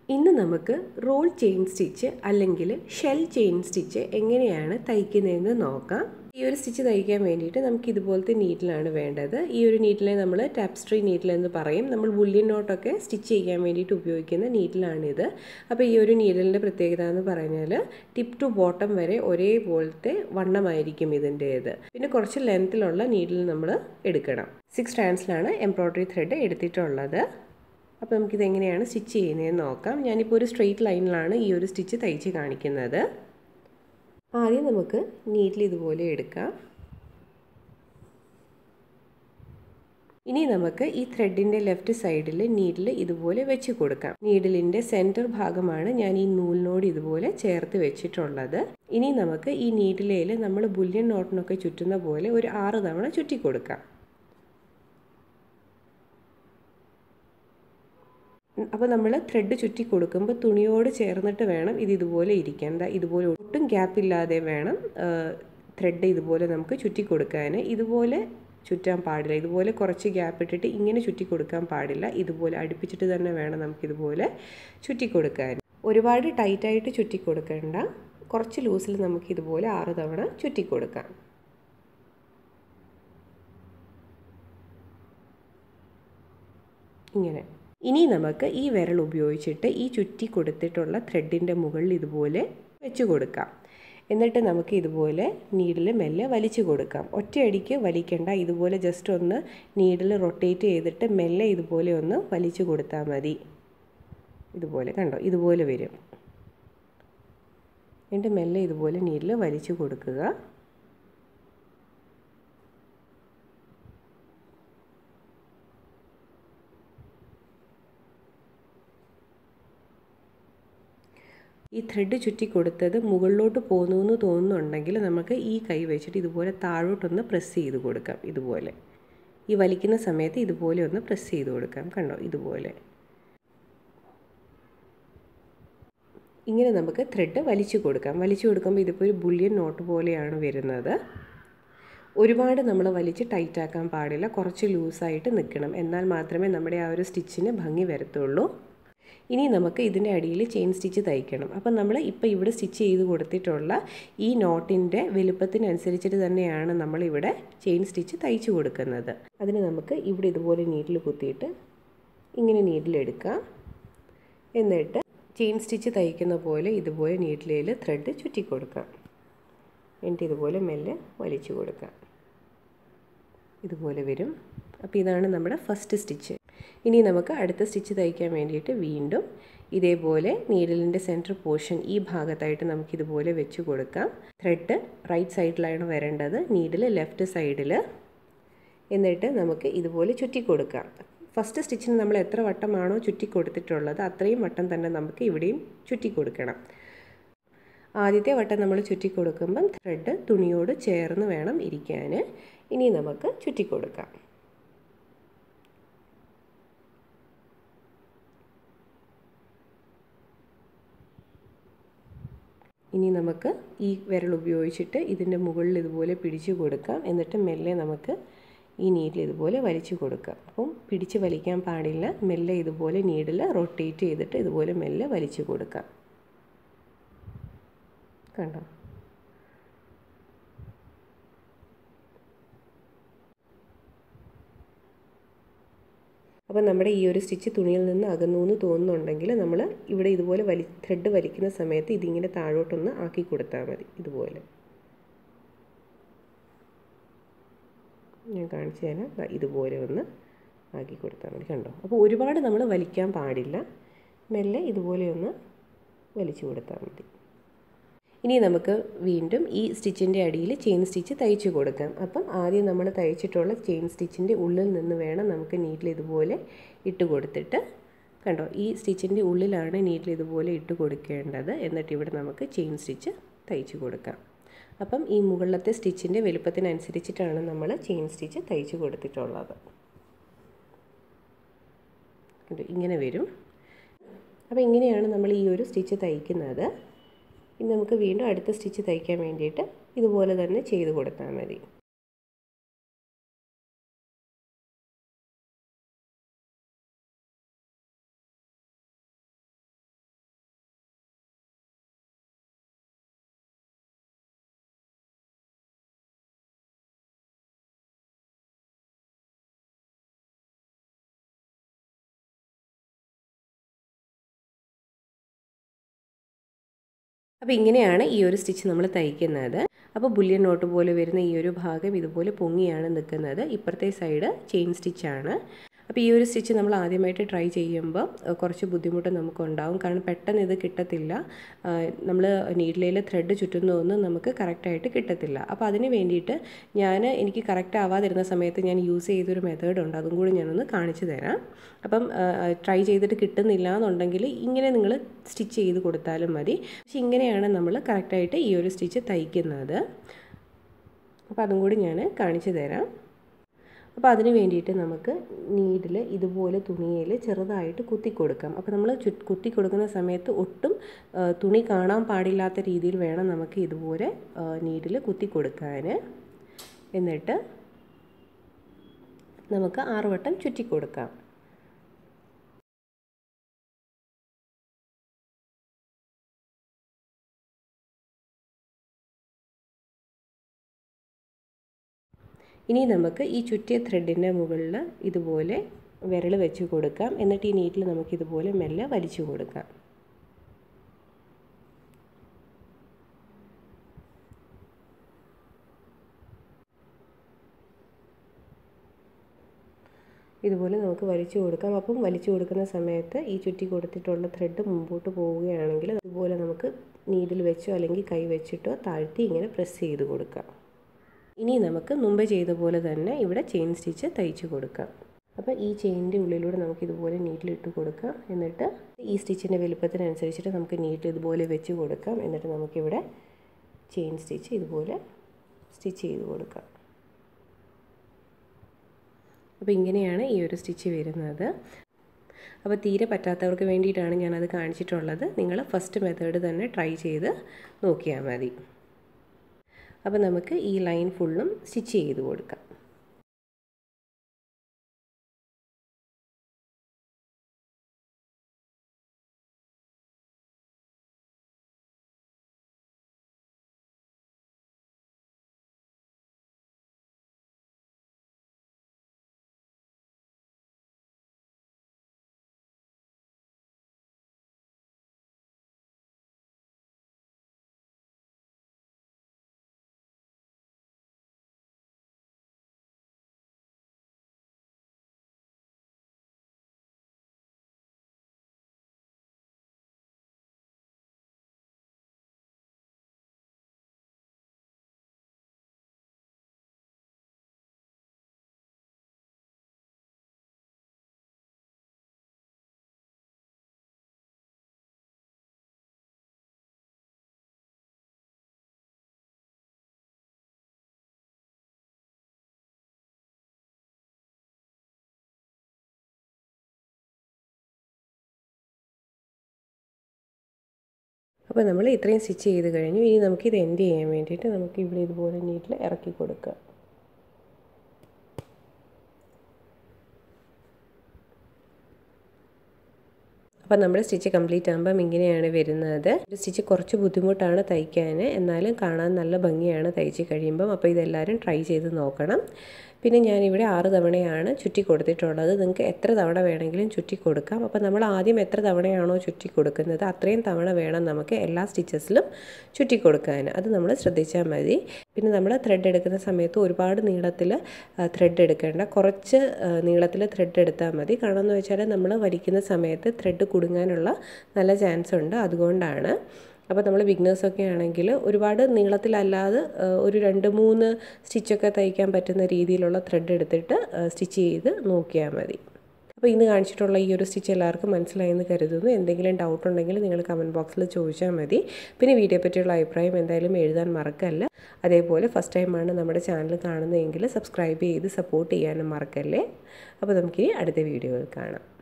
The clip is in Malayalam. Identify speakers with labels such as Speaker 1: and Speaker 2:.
Speaker 1: ഇന്ന് നമുക്ക് റോൾ ചെയിൻ സ്റ്റിച്ച് അല്ലെങ്കിൽ ഷെൽ ചെയിൻ സ്റ്റിച്ച് എങ്ങനെയാണ് തയ്ക്കുന്നതെന്ന് നോക്കാം ഈ ഒരു സ്റ്റിച്ച് തയ്ക്കാൻ വേണ്ടിയിട്ട് നമുക്ക് ഇതുപോലത്തെ നീറ്റിലാണ് വേണ്ടത് ഈ ഒരു നീറ്റിലെ നമ്മൾ ടാപ്സ്ട്രി നീറ്റിൽ എന്ന് പറയും നമ്മൾ ബുള്ളിയൻ നോട്ടൊക്കെ സ്റ്റിച്ച് ചെയ്യാൻ വേണ്ടിയിട്ട് ഉപയോഗിക്കുന്ന നീറ്റിലാണിത് അപ്പോൾ ഈ ഒരു നീഡലിൻ്റെ പ്രത്യേകത എന്ന് പറഞ്ഞാൽ ടിപ്പ് ടു ബോട്ടം വരെ ഒരേപോലത്തെ വണ്ണമായിരിക്കും ഇതിൻ്റേത് പിന്നെ കുറച്ച് ലെങ്ത്തിലുള്ള നീഡിൽ നമ്മൾ എടുക്കണം സിക്സ് സ്റ്റാൻഡ്സിലാണ് എംബ്രോയ്ഡറി ത്രെഡ് എടുത്തിട്ടുള്ളത് അപ്പോൾ നമുക്കിത് എങ്ങനെയാണ് സ്റ്റിച്ച് ചെയ്യുന്നതെന്ന് നോക്കാം ഞാനിപ്പോൾ ഒരു സ്ട്രെയിറ്റ് ലൈനിലാണ് ഈ ഒരു സ്റ്റിച്ച് തയ്ച്ച് കാണിക്കുന്നത് ആദ്യം നമുക്ക് നീഡിൽ ഇതുപോലെ എടുക്കാം ഇനി നമുക്ക് ഈ ത്രെഡിൻ്റെ ലെഫ്റ്റ് സൈഡിൽ നീഡിൽ ഇതുപോലെ വെച്ച് കൊടുക്കാം നീഡിലിൻ്റെ സെൻറ്റർ ഭാഗമാണ് ഞാൻ ഈ നൂലിനോട് ഇതുപോലെ ചേർത്ത് വെച്ചിട്ടുള്ളത് ഇനി നമുക്ക് ഈ നീഡിലയിൽ നമ്മൾ ബുല്യൻ നോട്ടിനൊക്കെ ചുറ്റുന്ന പോലെ ഒരു ആറ് തവണ ചുറ്റി കൊടുക്കാം അപ്പോൾ നമ്മൾ ത്രെഡ് ചുറ്റി കൊടുക്കുമ്പോൾ തുണിയോട് ചേർന്നിട്ട് വേണം ഇത് ഇതുപോലെ ഇരിക്കാൻ എന്താ ഇതുപോലെ ഒട്ടും ഗ്യാപ്പില്ലാതെ വേണം ത്രെഡ് ഇതുപോലെ നമുക്ക് ചുറ്റി കൊടുക്കാൻ ഇതുപോലെ ചുറ്റാൻ പാടില്ല ഇതുപോലെ കുറച്ച് ഗ്യാപ്പ് ഇട്ടിട്ട് ഇങ്ങനെ ചുറ്റി കൊടുക്കാൻ പാടില്ല ഇതുപോലെ അടുപ്പിച്ചിട്ട് തന്നെ വേണം നമുക്കിതുപോലെ ചുറ്റി കൊടുക്കാൻ ഒരുപാട് ടൈറ്റായിട്ട് ചുറ്റി കൊടുക്കേണ്ട കുറച്ച് ലൂസിൽ നമുക്ക് ഇതുപോലെ ആറ് തവണ ചുറ്റി കൊടുക്കാം ഇങ്ങനെ ഇനി നമുക്ക് ഈ വിരൽ ഉപയോഗിച്ചിട്ട് ഈ ചുറ്റി കൊടുത്തിട്ടുള്ള ത്രെഡിൻ്റെ മുകളിൽ ഇതുപോലെ വെച്ച് കൊടുക്കാം എന്നിട്ട് നമുക്ക് ഇതുപോലെ നീഡിൽ മെല്ലെ വലിച്ചു കൊടുക്കാം ഒറ്റയടിക്ക് വലിക്കണ്ട ഇതുപോലെ ജസ്റ്റ് ഒന്ന് നീഡിൽ റൊട്ടേറ്റ് ചെയ്തിട്ട് മെല്ലെ ഇതുപോലെ ഒന്ന് വലിച്ചു കൊടുത്താൽ മതി ഇതുപോലെ കണ്ടോ ഇതുപോലെ വരും എന്നിട്ട് മെല്ലെ ഇതുപോലെ നീഡിൽ വലിച്ചു കൊടുക്കുക ഈ ത്രെഡ് ചുറ്റി കൊടുത്തത് മുകളിലോട്ട് പോകുന്നു എന്ന് തോന്നുന്നുണ്ടെങ്കിൽ നമുക്ക് ഈ കൈ വെച്ചിട്ട് ഇതുപോലെ താഴോട്ടൊന്ന് പ്രസ് ചെയ്ത് കൊടുക്കാം ഇതുപോലെ ഈ വലിക്കുന്ന സമയത്ത് ഇതുപോലെ ഒന്ന് പ്രസ് ചെയ്ത് കൊടുക്കാം കണ്ടോ ഇതുപോലെ ഇങ്ങനെ നമുക്ക് ത്രെഡ് വലിച്ചു കൊടുക്കാം വലിച്ചു കൊടുക്കുമ്പോൾ ഇതിപ്പോൾ ഒരു ബുള്ളിയൻ നോട്ട് പോലെയാണ് വരുന്നത് ഒരുപാട് നമ്മൾ വലിച്ച് ടൈറ്റാക്കാൻ പാടില്ല കുറച്ച് ലൂസായിട്ട് നിൽക്കണം എന്നാൽ മാത്രമേ നമ്മുടെ ആ ഒരു സ്റ്റിച്ചിന് ഭംഗി വരത്തുള്ളൂ ഇനി നമുക്ക് ഇതിൻ്റെ അടിയിൽ ചെയിൻ സ്റ്റിച്ച് തയ്ക്കണം അപ്പം നമ്മൾ ഇപ്പോൾ ഇവിടെ സ്റ്റിച്ച് ചെയ്ത് കൊടുത്തിട്ടുള്ള ഈ നോട്ടിൻ്റെ വലുപ്പത്തിനനുസരിച്ചിട്ട് തന്നെയാണ് നമ്മളിവിടെ ചെയിൻ സ്റ്റിച്ച് തയ്ച്ചു കൊടുക്കുന്നത് അതിന് നമുക്ക് ഇവിടെ ഇതുപോലെ നീഡിൽ കുത്തിയിട്ട് ഇങ്ങനെ നീഡിലെടുക്കാം എന്നിട്ട് ചെയിൻ സ്റ്റിച്ച് തയ്ക്കുന്ന പോലെ ഇതുപോലെ നീഡിലയിൽ ത്രെഡ് ചുറ്റി കൊടുക്കാം എന്നിട്ട് ഇതുപോലെ മെല്ലെ വലിച്ചു കൊടുക്കാം ഇതുപോലെ വരും അപ്പോൾ ഇതാണ് നമ്മുടെ ഫസ്റ്റ് സ്റ്റിച്ച് ഇനി നമുക്ക് അടുത്ത സ്റ്റിച്ച് തയ്ക്കാൻ വേണ്ടിയിട്ട് വീണ്ടും ഇതേപോലെ നീഡിലിൻ്റെ സെൻറ്റർ പോർഷൻ ഈ ഭാഗത്തായിട്ട് നമുക്കിതുപോലെ വെച്ച് കൊടുക്കാം ത്രെഡ് റൈറ്റ് സൈഡിലാണ് വരേണ്ടത് നീഡിൽ ലെഫ്റ്റ് സൈഡിൽ എന്നിട്ട് നമുക്ക് ഇതുപോലെ ചുറ്റി കൊടുക്കാം ഫസ്റ്റ് സ്റ്റിച്ചിന് നമ്മൾ എത്ര വട്ടമാണോ ചുറ്റി കൊടുത്തിട്ടുള്ളത് അത്രയും വട്ടം തന്നെ നമുക്ക് ഇവിടെയും ചുറ്റി കൊടുക്കണം ആദ്യത്തെ വട്ടം നമ്മൾ ചുറ്റി കൊടുക്കുമ്പം ത്രെഡ് തുണിയോട് ചേർന്ന് വേണം ഇരിക്കാൻ ഇനി നമുക്ക് ചുറ്റി കൊടുക്കാം ഇനി നമുക്ക് ഈ വിരൽ ഉപയോഗിച്ചിട്ട് ഇതിൻ്റെ മുകളിൽ ഇതുപോലെ പിടിച്ചു കൊടുക്കാം എന്നിട്ട് മെല്ലെ നമുക്ക് ഈ നീഡിൽ ഇതുപോലെ വലിച്ചു കൊടുക്കാം അപ്പം പിടിച്ച് വലിക്കാൻ പാടില്ല മെല്ലെ ഇതുപോലെ നീഡിൽ റൊട്ടേറ്റ് ചെയ്തിട്ട് ഇതുപോലെ മെല്ലെ വലിച്ചു കൊടുക്കാം കണ്ടോ അപ്പോൾ നമ്മുടെ ഈ ഒരു സ്റ്റിച്ച് തുണിയിൽ നിന്ന് അകന്നു എന്ന് തോന്നുന്നുണ്ടെങ്കിൽ നമ്മൾ ഇവിടെ ഇതുപോലെ വലി ത്രെഡ് വലിക്കുന്ന സമയത്ത് ഇതിങ്ങനെ താഴോട്ടൊന്ന് ആക്കി കൊടുത്താൽ മതി ഇതുപോലെ ഞാൻ കാണിച്ചു തരാം ഇതുപോലെ ഒന്ന് ആക്കി കൊടുത്താൽ മതി കണ്ടോ അപ്പോൾ ഒരുപാട് നമ്മൾ വലിക്കാൻ പാടില്ല മെല്ലെ ഇതുപോലെ ഒന്ന് വലിച്ചു കൊടുത്താൽ മതി ഇനി നമുക്ക് വീണ്ടും ഈ സ്റ്റിച്ചിൻ്റെ അടിയിൽ ചെയിൻ സ്റ്റിച്ച് തയ്ച്ചു കൊടുക്കാം അപ്പം ആദ്യം നമ്മൾ തയ്ച്ചിട്ടുള്ള ചെയിൻ സ്റ്റിച്ചിൻ്റെ ഉള്ളിൽ നിന്ന് വേണം നമുക്ക് നീറ്റിൽ ഇതുപോലെ ഇട്ട് കൊടുത്തിട്ട് കണ്ടോ ഈ സ്റ്റിച്ചിൻ്റെ ഉള്ളിലാണ് നീറ്റിൽ ഇതുപോലെ ഇട്ട് കൊടുക്കേണ്ടത് എന്നിട്ട് ഇവിടെ നമുക്ക് ചെയിൻ സ്റ്റിച്ച് തയ്ച്ചു കൊടുക്കാം അപ്പം ഈ മുകളിലത്തെ സ്റ്റിച്ചിൻ്റെ വലുപ്പത്തിനനുസരിച്ചിട്ടാണ് നമ്മൾ ചെയിൻ സ്റ്റിച്ച് തയ്ച്ചു കൊടുത്തിട്ടുള്ളത് ഇങ്ങനെ വരും അപ്പോൾ ഇങ്ങനെയാണ് നമ്മൾ ഈ ഒരു സ്റ്റിച്ച് തയ്ക്കുന്നത് ഇനി നമുക്ക് വീണ്ടും അടുത്ത സ്റ്റിച്ച് തയ്ക്കാൻ വേണ്ടിയിട്ട് ഇതുപോലെ തന്നെ ചെയ്ത് കൊടുത്താൽ മതി അപ്പോൾ ഇങ്ങനെയാണ് ഈ ഒരു സ്റ്റിച്ച് നമ്മൾ തയ്ക്കുന്നത് അപ്പോൾ ബുല്യൻ നോട്ട് പോലെ വരുന്ന ഈ ഒരു ഭാഗം ഇതുപോലെ പൊങ്ങിയാണ് നിൽക്കുന്നത് ഇപ്പുറത്തെ സൈഡ് ചെയിൻ സ്റ്റിച്ചാണ് അപ്പോൾ ഈ ഒരു സ്റ്റിച്ച് നമ്മൾ ആദ്യമായിട്ട് ട്രൈ ചെയ്യുമ്പോൾ കുറച്ച് ബുദ്ധിമുട്ട് നമുക്കുണ്ടാവും കാരണം പെട്ടെന്ന് ഇത് കിട്ടത്തില്ല നമ്മൾ നീഡിലയിൽ ത്രെഡ് ചുറ്റുന്നതൊന്നും നമുക്ക് കറക്റ്റായിട്ട് കിട്ടത്തില്ല അപ്പോൾ അതിന് വേണ്ടിയിട്ട് ഞാൻ എനിക്ക് കറക്റ്റ് ആവാതിരുന്ന സമയത്ത് ഞാൻ യൂസ് ചെയ്തൊരു മെത്തേഡ് ഉണ്ട് അതും കൂടി ഞാനൊന്ന് കാണിച്ചു തരാം അപ്പം ട്രൈ ചെയ്തിട്ട് കിട്ടുന്നില്ല എന്നുണ്ടെങ്കിൽ ഇങ്ങനെ നിങ്ങൾ സ്റ്റിച്ച് ചെയ്ത് കൊടുത്താലും മതി പക്ഷെ ഇങ്ങനെയാണ് നമ്മൾ കറക്റ്റായിട്ട് ഈ ഒരു സ്റ്റിച്ച് തയ്ക്കുന്നത് അപ്പോൾ അതും കൂടി ഞാൻ കാണിച്ചു തരാം അപ്പോൾ അതിന് വേണ്ടിയിട്ട് നമുക്ക് നീഡിൽ ഇതുപോലെ തുണിയിൽ ചെറുതായിട്ട് കുത്തി കൊടുക്കാം അപ്പോൾ നമ്മൾ ചു കുത്തി കൊടുക്കുന്ന സമയത്ത് ഒട്ടും തുണി കാണാൻ പാടില്ലാത്ത രീതിയിൽ വേണം നമുക്ക് ഇതുപോലെ നീഡിൽ കുത്തി കൊടുക്കാൻ എന്നിട്ട് നമുക്ക് ആറ് വട്ടം ചുറ്റി കൊടുക്കാം ഇനി നമുക്ക് ഈ ചുറ്റിയ ത്രെഡിൻ്റെ മുകളിൽ ഇതുപോലെ വിരൽ വെച്ച് കൊടുക്കാം എന്നിട്ട് ഈ നീറ്റിൽ നമുക്ക് ഇതുപോലെ മെല്ലെ വലിച്ചു കൊടുക്കാം ഇതുപോലെ നമുക്ക് വലിച്ചു കൊടുക്കാം അപ്പം വലിച്ചു കൊടുക്കുന്ന സമയത്ത് ഈ ചുറ്റി കൊടുത്തിട്ടുള്ള ത്രെഡ് മുമ്പോട്ട് പോവുകയാണെങ്കിൽ അതുപോലെ നമുക്ക് നീഡിൽ വെച്ചോ അല്ലെങ്കിൽ കൈ വെച്ചിട്ടോ താഴ്ത്തി ഇങ്ങനെ പ്രസ് ചെയ്ത് കൊടുക്കാം ഇനി നമുക്ക് മുമ്പ് ചെയ്ത പോലെ തന്നെ ഇവിടെ ചെയിൻ സ്റ്റിച്ച് തയ്ച്ച് കൊടുക്കാം അപ്പോൾ ഈ ചെയിനിൻ്റെ ഉള്ളിലൂടെ നമുക്ക് ഇതുപോലെ നീറ്റിലിട്ട് കൊടുക്കാം എന്നിട്ട് ഈ സ്റ്റിച്ചിൻ്റെ വലുപ്പത്തിനനുസരിച്ചിട്ട് നമുക്ക് നീറ്റിൽ ഇതുപോലെ വെച്ച് കൊടുക്കാം എന്നിട്ട് നമുക്കിവിടെ ചെയിൻ സ്റ്റിച്ച് ഇതുപോലെ സ്റ്റിച്ച് ചെയ്ത് കൊടുക്കാം അപ്പോൾ ഇങ്ങനെയാണ് ഈ ഒരു സ്റ്റിച്ച് വരുന്നത് അപ്പോൾ തീരെ പറ്റാത്തവർക്ക് വേണ്ടിയിട്ടാണ് ഞാനത് കാണിച്ചിട്ടുള്ളത് നിങ്ങൾ ഫസ്റ്റ് മെത്തേഡ് തന്നെ ട്രൈ ചെയ്ത് നോക്കിയാൽ മതി അപ്പോൾ നമുക്ക് ഈ ലൈൻ ഫുള്ളും സ്റ്റിച്ച് ചെയ്ത് കൊടുക്കാം അപ്പോൾ നമ്മൾ ഇത്രയും സ്റ്റിച്ച് ചെയ്ത് കഴിഞ്ഞു ഇനി നമുക്കിത് എൻഡ് ചെയ്യാൻ വേണ്ടിയിട്ട് നമുക്ക് ഇവിടെ ഇതുപോലെ നീറ്റിൽ ഇറക്കി കൊടുക്കുക അപ്പോൾ നമ്മുടെ സ്റ്റിച്ച് കംപ്ലീറ്റ് ആകുമ്പം ഇങ്ങനെയാണ് വരുന്നത് സ്റ്റിച്ച് കുറച്ച് ബുദ്ധിമുട്ടാണ് തയ്ക്കാൻ എന്നാലും കാണാൻ നല്ല ഭംഗിയാണ് തയ്ച്ച് കഴിയുമ്പം അപ്പോൾ ഇതെല്ലാവരും ട്രൈ ചെയ്ത് നോക്കണം പിന്നെ ഞാനിവിടെ ആറ് തവണയാണ് ചുറ്റി കൊടുത്തിട്ടുള്ളത് നിങ്ങൾക്ക് എത്ര തവണ വേണമെങ്കിലും ചുറ്റി കൊടുക്കാം അപ്പോൾ നമ്മൾ ആദ്യം എത്ര തവണയാണോ ചുറ്റി കൊടുക്കുന്നത് അത്രയും തവണ വേണം നമുക്ക് എല്ലാ സ്റ്റിച്ചസിലും ചുറ്റി കൊടുക്കാൻ അത് നമ്മൾ ശ്രദ്ധിച്ചാൽ മതി പിന്നെ നമ്മൾ ത്രെഡ് എടുക്കുന്ന സമയത്ത് ഒരുപാട് നീളത്തിൽ ത്രെഡ് എടുക്കേണ്ട കുറച്ച് നീളത്തിൽ ത്രെഡ് എടുത്താൽ മതി കാരണം എന്ന് വെച്ചാൽ നമ്മൾ വലിക്കുന്ന സമയത്ത് ത്രെഡ് കുടുങ്ങാനുള്ള നല്ല ചാൻസ് ഉണ്ട് അതുകൊണ്ടാണ് അപ്പോൾ നമ്മൾ ബിഗ്നേഴ്സൊക്കെ ആണെങ്കിൽ ഒരുപാട് നീളത്തിലല്ലാതെ ഒരു രണ്ട് മൂന്ന് സ്റ്റിച്ചൊക്കെ തയ്ക്കാൻ പറ്റുന്ന രീതിയിലുള്ള ത്രെഡ് എടുത്തിട്ട് സ്റ്റിച്ച് ചെയ്ത് നോക്കിയാൽ മതി അപ്പോൾ ഇന്ന് കാണിച്ചിട്ടുള്ള ഈ ഒരു സ്റ്റിച്ച് എല്ലാവർക്കും മനസ്സിലായെന്ന് കരുതുന്നു എന്തെങ്കിലും ഡൗട്ട് ഉണ്ടെങ്കിൽ നിങ്ങൾ കമൻറ്റ് ബോക്സിൽ ചോദിച്ചാൽ മതി പിന്നെ വീഡിയോ പറ്റിയുള്ള അഭിപ്രായം എന്തായാലും എഴുതാൻ മറക്കല്ല അതേപോലെ ഫസ്റ്റ് ടൈമാണ് നമ്മുടെ ചാനൽ കാണുന്നതെങ്കിൽ സബ്സ്ക്രൈബ് ചെയ്ത് സപ്പോർട്ട് ചെയ്യാനും മറക്കല്ലേ അപ്പോൾ നമുക്കിനി അടുത്ത വീഡിയോയിൽ കാണാം